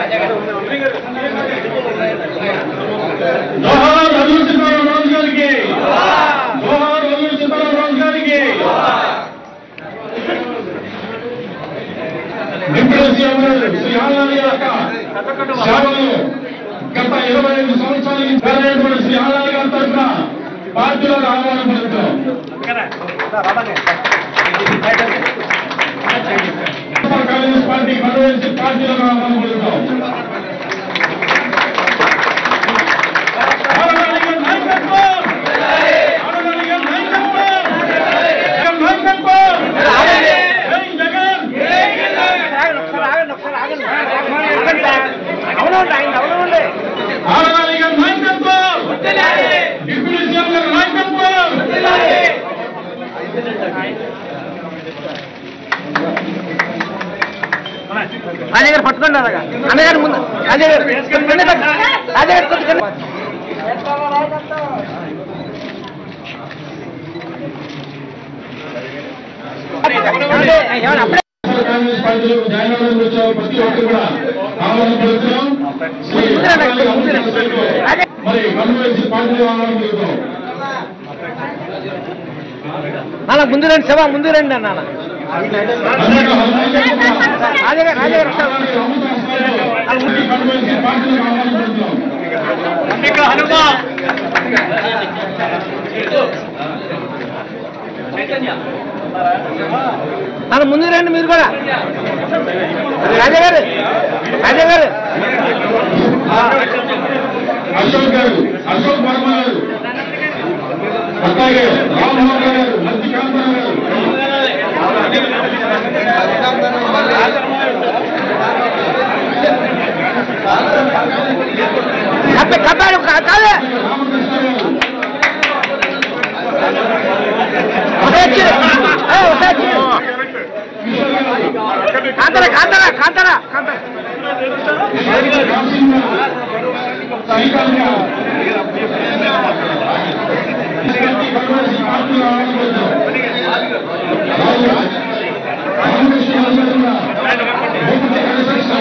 జోహార్ అల్లు సీతారామరాజు గారికి జోహార్ అల్లు సీతారామరాజు గారికి deputy CM గారు శ్రీ ఆనంద్ యొక్క సేవలు గత ఇరవై ఐదు సంవత్సరాలకి జరిగినటువంటి శ్రీ ఆనంద్ గారి తరఫున పార్టీలో ఆహ్వానం పలుకుతాం కాంగ్రెస్ పార్టీ కన్వెన్షన్ పార్టీలో ఆహ్వానం పలుకుతాం ఆడవాళ్ళకి నాయకత్వం! ఆడవాళ్ళకి నాయకత్వం! జగన్ నాయకత్వం! జై జగన్! ఆడవాళ్ళకి నాయకత్వం! డిప్యూటీ సీఎం గారి నాయకత్వం! రాజా గారు పట్టుకోండి అలాగా అన్నయ్య గారు ముందు రాజా గారు కొంచెం కింద పెట్టు. రాజా గారు కొంచెం కింద. ఏమండి? ఏమండి? అప్పుడే కాంగ్రెస్ పార్టీలోకి జాయిన్ అవ్వడానికి వచ్చే ప్రతి ఒక్కరు కూడా ఆహ్వానం పలుకుతున్నాం శ్రీ ఆడవాళ్ళకి అమృత మరి కన్వెన్షన్ పార్టీలో ఆహ్వానం పలుకుతాం నాన్న ముందు రండి శివ ముందు రండి అన్న నాన్న. అందరికీ హృదయపూర్వక రాజా గారు రాజా గారు వస్తారు. కన్వెన్షన్ పార్టీలో ఆహ్వానం పలుకుతాం నాన్న ముందు రండి మీరు కూడా రాజా గారు రాజా గారు అశోక్ గారు అశోక్ వర్మ గారు అట్లాగే రామ్మోహన్ గారు మంచి కాంతరావు గారు కప్ప కప్పాడు కాదు రామకృష్ణ గారు ఒకసారి ఒకసారి కాంతరా కాంతరా కాంతరా కాంతరా రామసింగ్ గారు శ్రీకాంత్ గారు కన్వెన్షన్ పార్టీలో ఆహ్వానం పలుకుతాం రాజు రామకృష్ణ గారు కూడా భూపతి కన్స్ట్రక్షన్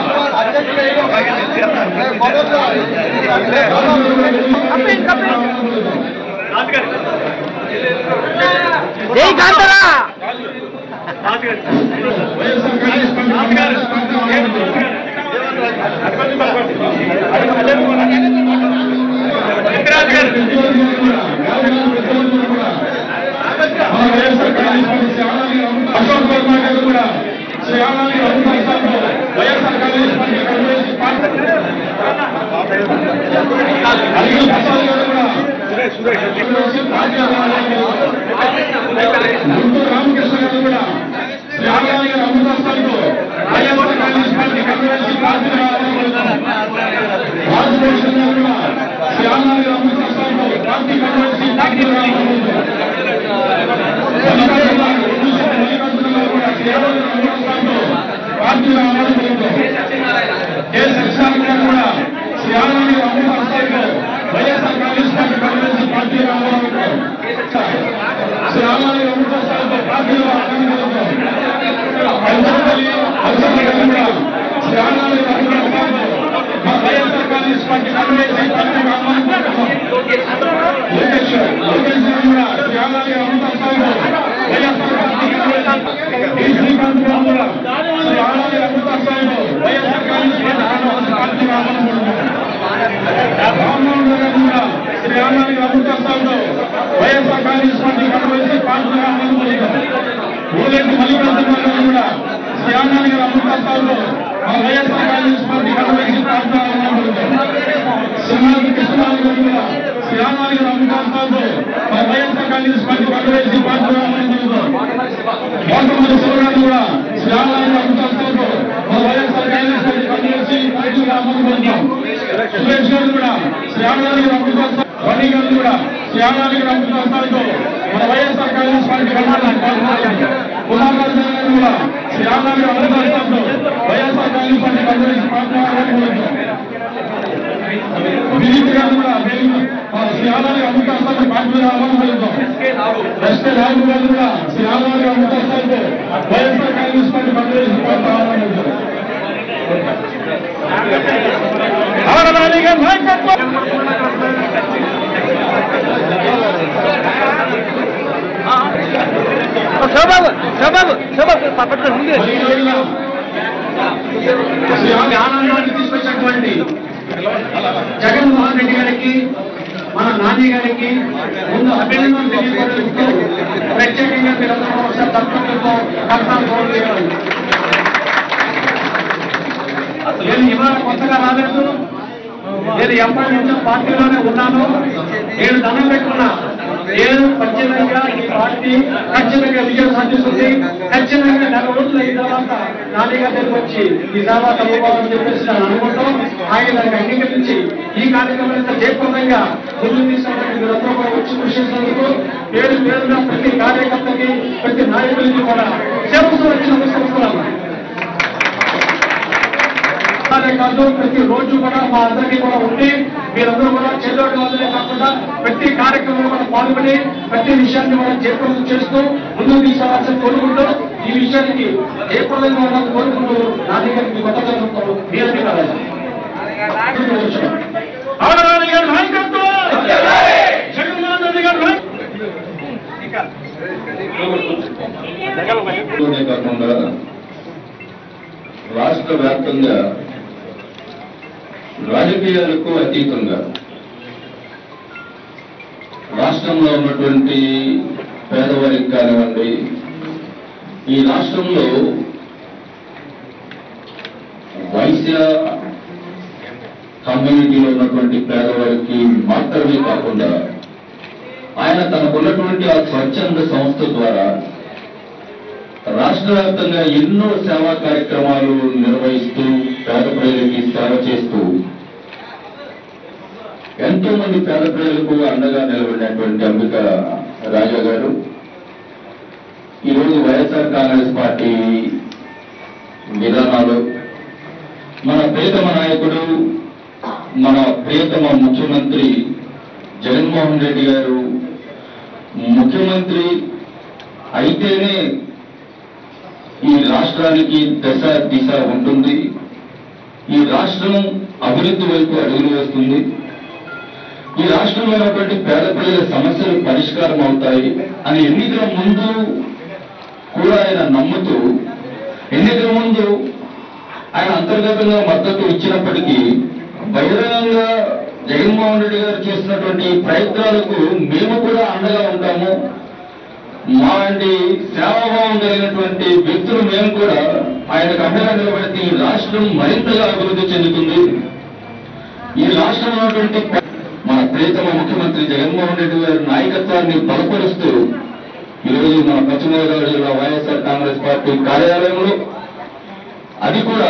జై కాంతరా వైఎస్ఆర్ కాంగ్రెస్ పార్టీ కాంగ్రెస్ పార్టీ ఆహ్వానం పలుకుతాం అశోక్ వర్మ గారు కూడా శ్రీ ఆనంద్ అమృతస్థానంలో YSR Congress party convention party Akhil Prasad గారు కూడా కన్వెన్షన్ పార్టీ గుంటూరు రామకృష్ణ గారు కూడా శ్రీ ఆనంద్ గారు అమృతస్థానంలో YSR Congress party convention party Rajabhushan గారు కూడా శ్రీ ఆనంద్ గారు అమృతస్థానంలో పార్టీ కన్వెన్షన్ పార్టీ పార్టీలో కూడా శ్రీ ఆనంద్ అమృతస్థాయిలో వైఎస్ఆర్ కాంగ్రెస్ పార్టీ కన్వెన్షన్ పార్టీలో శ్రీ ఆనంద్ అమృతస్థాయిలో పార్టీలో శ్రీ ఆనంద్ అమృతస్థాయిలో మా వైఎస్ఆర్ కాంగ్రెస్ పార్టీ కన్వెన్షన్ పార్టీలో లోకేష్ లోకేష్ గారు కూడా శ్రీ ఆనంద్ అమృతస్థాయిలో వైఎస్ఆర్ పార్టీ కన్వెన్షన్ ఈ శ్రీకాంత్ గారు కూడా శ్రీ ఆనంద్ అమృతస్థాయిలో వైఎస్ఆర్ కాంగ్రెస్ పార్టీ కన్వెన్షన్ పార్టీలో రామ్మోహన్ గారు కూడా శ్రీ ఆనంద్ అమృతస్థాయిలో వైఎస్ఆర్ కాంగ్రెస్ పార్టీ కన్వెన్షన్ పార్టీలో ఊళ్ళకి మల్లికార్జున గారు కూడా శ్రీ ఆనంద్ గారు అమృతస్థాయిలో మా వైఎస్ఆర్ కాంగ్రెస్ పార్టీ కన్వెన్షన్ పార్టీలో సింహాద్రి కృష్ణరాజు గారు కూడా శ్రీ ఆనంద్ గారు అమృతస్థాయిలో మా వైఎస్ఆర్ కాంగ్రెస్ పార్టీ కన్వెన్షన్ పార్టీలో గౌతమ శివరాజు కూడా శ్రీ ఆనంద్ గారు అమృతస్థాయిలో మా వైఎస్ఆర్ కాంగ్రెస్ పార్టీ కన్వెన్షన్ పార్టీలో అమలుపడతాం సురేష్ గారు కూడా శ్రీ ఆనంద్ గారు అమృతస్థాయి వన్నీ గారు కూడా శ్రీ ఆనంద్ గారు అమృతస్థాయిలో మన వైఎస్ఆర్ కాంగ్రెస్ పార్టీ కన్వెన్షన్ పాల్గొంటాం కుమార్ గారు కూడా శ్రీ ఆనంద్ గారు అమృతస్థాయిలో వైఎస్ఆర్ కాంగ్రెస్ పార్టీ కన్వెన్షన్ పాల్గొంటాం దిలీప్ గారు కూడా మేము ఆ శ్రీ ఆనంద్ గారు అమృతస్థాయిలో పార్టీలో అమలుపడతాం ఎస్కే రాజు గారు కూడా శ్రీ ఆనంద్ గారు అమృతస్థాయిలో వైఎస్ఆర్ కాంగ్రెస్ పార్టీ కన్వెన్షన్ పాల్గొంటాం రాజారాణి గారి నాయకత్వం శోబాబు శోబాబు శోబాబు పట్టుకోండి ముందు మరి ఈ రోజున శ్రీ ఆనందాన్ని తీసుకొచ్చినటువంటి జగన్మోహన్ రెడ్డి గారికి మన నాని గారికి ముందు అభినందనలు తెలియజేస్తూ ప్రత్యేకంగా మీరందరూ ఒకసారి తప్పకుండా కర్తాలు ఫోన్ చేయాలి నేను ఇవాళ కొత్తగా రాలేదు నేను ఎప్పటి నుంచో పార్టీలోనే ఉన్నాను నేను దండం పెట్టుకున్నా నేను ఖచ్చితంగా ఈ పార్టీ ఖచ్చితంగా విజయం సాధిస్తుంది ఖచ్చితంగా నెల రోజులు అయిన తర్వాత నాని గారి దగ్గరికి వచ్చి ఈ సేవా తప్పుకోవాలని చెప్పేసి నేను అనుకుంటాం ఆయన దానికి అంగీకరించి ఈ కార్యక్రమాన్ని జయప్రదంగా ముందుకు తీసుకున్నటువంటి మీరందరూ కూడా వచ్చి కృషి చేసినందుకు పేరు పేరుగా ప్రతి కార్యకర్తకి ప్రతి నాయకులకి కూడా సేవలు వచ్చి నమస్కరిస్తున్నాను అదే కాదు ప్రతి రోజు కూడా మా అందరికీ కూడా ఉండి మీరందరూ కూడా చేదోడు వాళ్ళే కాకుండా ప్రతి కార్యక్రమంలో కూడా పాల్గొని ప్రతి విషయాన్ని కూడా జయప్రదం చేస్తూ ముందుకు తీసుకురావాల్సిన కోరుకుంటూ ఈ విషయానికి జయప్రదంగా ఉండాలని కోరుకుంటూ నా దగ్గరికి కొత్త చదువుతారు మీ అన్ని కాలేదు ఆడరాణి గారి నాయకత్వం జగన్మోహన్ రెడ్డి గారి నాయకత్వం ఇదే కాకుండా రాష్ట్ర వ్యాప్తంగా రాజకీయాలకు అతీతంగా రాష్ట్రంలో ఉన్నటువంటి పేదవారికి కానివ్వండి ఈ రాష్ట్రంలో వైశ్య కమ్యూనిటీలో ఉన్నటువంటి పేదవారికి మాత్రమే కాకుండా ఆయన తనకున్నటువంటి ఆ స్వచ్ఛంద సంస్థ ద్వారా రాష్ట్ర వ్యాప్తంగా ఎన్నో సేవా కార్యక్రమాలు నిర్వహిస్తూ పేద ప్రజలకి సేవ చేస్తూ ఎంతో మంది పేద ప్రజలకు అండగా నిలబడినటువంటి అంబిక రాజా గారు ఈరోజు వైఎస్ఆర్ కాంగ్రెస్ పార్టీ విధానాలు మన ప్రియతమ నాయకుడు మన ప్రియతమ ముఖ్యమంత్రి జగన్మోహన్ రెడ్డి గారు ముఖ్యమంత్రి అయితేనే ఈ రాష్ట్రానికి దశ దిశ ఉంటుంది ఈ రాష్ట్రం అభివృద్ధి వైపు అడుగులు వేస్తుంది ఈ రాష్ట్రంలో ఉన్నటువంటి పేద ప్రజల సమస్యలు పరిష్కారం అవుతాయి అని ఎన్నికల ముందు కూడా ఆయన నమ్ముతూ ఎన్నికల ముందు ఆయన అంతర్గతంగా మద్దతు ఇచ్చినప్పటికీ బహిరంగంగా జగన్మోహన్ రెడ్డి గారు చేసినటువంటి ఈ ప్రయత్నాలకు మేము కూడా అండగా ఉంటాము మాలాంటి సేవాభావం కలిగినటువంటి వ్యక్తులు మేము కూడా ఆయనకు అండగా నిలబడితే ఈ రాష్ట్రం మరింతగా అభివృద్ధి చెందుతుంది ఈ రాష్ట్రంలో ఉన్నటువంటి మన ప్రియతమ ముఖ్యమంత్రి జగన్మోహన్ రెడ్డి గారి నాయకత్వాన్ని బలపరుస్తూ ఈరోజు మన పశ్చిమ గోదావరి జిల్లా వైఎస్ఆర్ కాంగ్రెస్ పార్టీ కార్యాలయంలో అది కూడా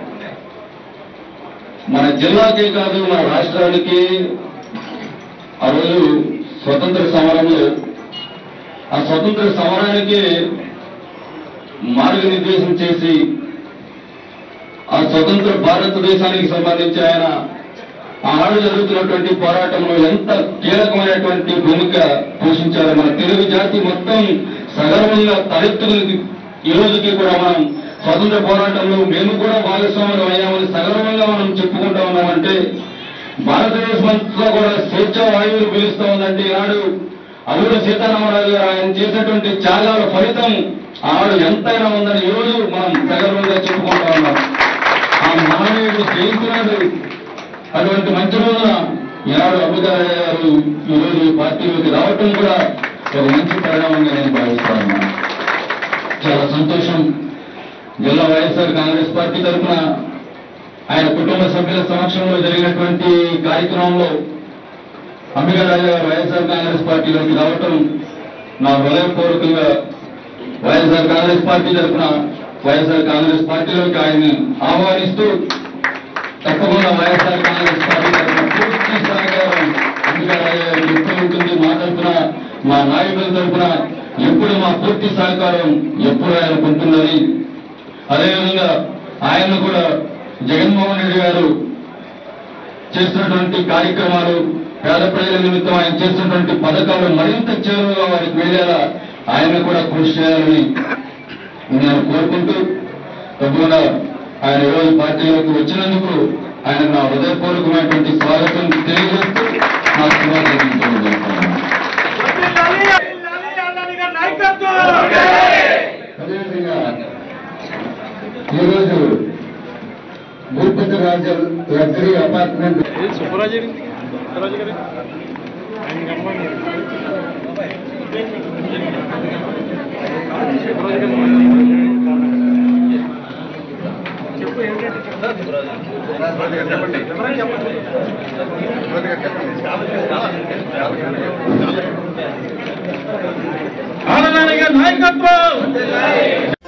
మన జిల్లాకే కాదు మన రాష్ట్రానికి ఆ రోజు స్వతంత్ర సమరంలో ఆ స్వతంత్ర సమరానికి మార్గనిర్దేశం చేసి ఆ స్వతంత్ర భారతదేశానికి సంబంధించి ఆయన ఆనాడు జరుగుతున్నటువంటి పోరాటంలో ఎంత కీలకమైనటువంటి భూమిక పోషించారో మన తెలుగు జాతి మొత్తం సగర్వంగా తలెత్తుకుని ఈ రోజుకి కూడా మనం స్వతంత్ర పోరాటంలో మేము కూడా భాగస్వాములు అయ్యామని సగర్వంగా మనం చెప్పుకుంటా ఉన్నామంటే భారతదేశం అంతా కూడా స్వేచ్ఛ వాయువులు పీలుస్తూ ఉందంటే ఈనాడు అల్లూరి సీతారామరాజు గారు ఆయన చేసినటువంటి త్యాగాల ఫలితం ఆనాడు ఎంతైనా ఉందని ఈ రోజు మనం సగర్వంగా చెప్పుకుంటా ఉన్నాం ఆ మహనీయుడు జయించినాడు అటువంటి మంచి రోజున ఈనాడు అబ్బుగారయ్య గారు ఈ రోజు ఈ పార్టీలోకి రావటం కూడా ఒక మంచి పరిణామంగా నేను భావిస్తాను చాలా సంతోషం జిల్లా వైఎస్ఆర్ కాంగ్రెస్ పార్టీ తరఫున ఆయన కుటుంబ సభ్యుల సమక్షంలో జరిగినటువంటి కార్యక్రమంలో అంబికారాజు గారు వైఎస్ఆర్ కాంగ్రెస్ పార్టీలోకి రావటం నా హృదయపూర్వకంగా వైఎస్ఆర్ కాంగ్రెస్ పార్టీ తరఫున వైఎస్ఆర్ కాంగ్రెస్ పార్టీలోకి ఆయన్ని ఆహ్వానిస్తూ తప్పకుండా వైఎస్ఆర్ కాంగ్రెస్ పార్టీ తరఫున పూర్తి సహకారం అంబికారాజు గారు ఎప్పుడు ఉంటుంది మా తరఫున మా నాయకుల తరఫున ఎప్పుడు మా పూర్తి సహకారం ఎప్పుడు ఆయనకు ఉంటుందని అదేవిధంగా ఆయన కూడా జగన్మోహన్ రెడ్డి గారు చేస్తున్నటువంటి కార్యక్రమాలు పేద ప్రజల నిమిత్తం ఆయన చేస్తున్నటువంటి పథకాలు మరింత చేరువగా వారికి వెళ్ళేలా ఆయన కూడా కృషి చేయాలని నేను కోరుకుంటూ తప్పకుండా ఆయన ఈరోజు పార్టీలోకి వచ్చినందుకు ఆయన నా హృదయపూర్వకమైనటువంటి స్వాగతం తెలియజేస్తూ నా శుభాకాంక్షలు తెలియజేస్తున్నాను అదేవిధంగా ఈరోజు భూపతి రాజు లగ్జరీ అపార్ట్మెంట్ ఆనందానికి నాయకత్వం